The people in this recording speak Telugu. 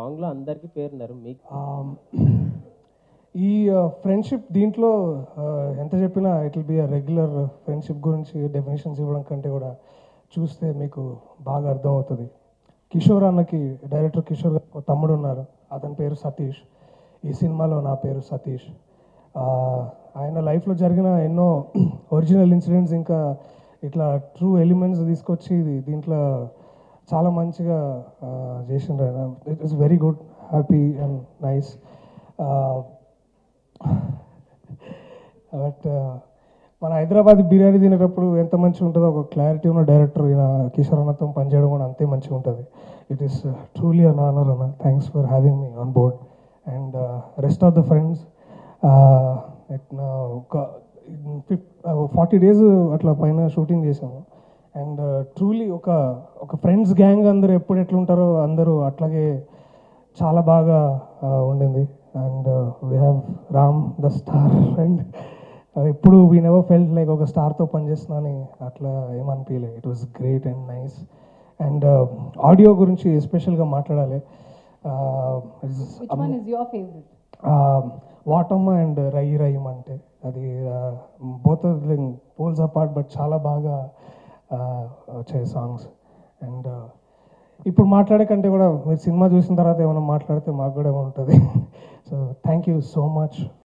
సాంగ్లో అందరికీ పేరున్నారు మీకు Um, ఈ ఫ్రెండ్షిప్ దీంట్లో uh, ఎంత చెప్పినా it will be a regular friendship గురించి డెఫినేషన్స్ ఇవ్వడం కంటే కూడా చూస్తే మీకు బాగా అర్థమవుతుంది కిషోర్ అన్నకి డైరెక్టర్ కిషోర్ గారు ఒక తమ్ముడు ఉన్నారు అతని పేరు సతీష్ ఈ సినిమాలో నా పేరు సతీష్ Uh, ఆయన లైఫ్లో జరిగిన ఎన్నో ఒరిజినల్ ఇన్సిడెంట్స్ ఇంకా ఇట్లా ట్రూ ఎలిమెంట్స్ తీసుకొచ్చి ఇది- దీంట్లో చాలా మంచిగా చేసిండ్రు ఆయన it is very good happy and nice but మన హైదరాబాద్ బిర్యానీ తినేటప్పుడు ఎంత మంచిగా ఉంటుందో ఒక క్లారిటీ ఉన్న డైరెక్టర్ ఈయన కిషోర్ అన్నతో పనిచేయడం కూడా అంతే మంచిగా ఉంటుంది it is truly an honour అన్న thanks for having me on board and rest of the friends ఒక ఫిఫ్ ఫార్టీ డేస్ అట్లా పైన షూటింగ్ చేసాము అండ్ ట్రూలీ ఒక ఒక ఫ్రెండ్స్ గ్యాంగ్ అందరూ ఎప్పుడు ఎట్లుంటారో అందరూ అట్లాగే చాలా బాగా ఆ, ఉండింది and we have Ram the star and ఎప్పుడు వీ నెవర్ ఫెల్ట్ లైక్ ఒక స్టార్తో పనిచేస్తున్నా అని అట్లా ఏమనిపించలే it was great and nice and audio గురించి ఎస్పెషల్గా మాట్లాడాలి Which one is your favorite? వాటమ్మ అండ్ రై రయ్యం అంటే అది బోత్ పోల్స్ అపార్ట్ బట్ చాలా బాగా uh, వచ్చాయి సాంగ్స్ అండ్ ఇప్పుడు మాట్లాడే కంటే కూడా మీరు సినిమా చూసిన తర్వాత ఏమైనా మాట్లాడితే మాకు కూడా ఉంటుంది so thank you so much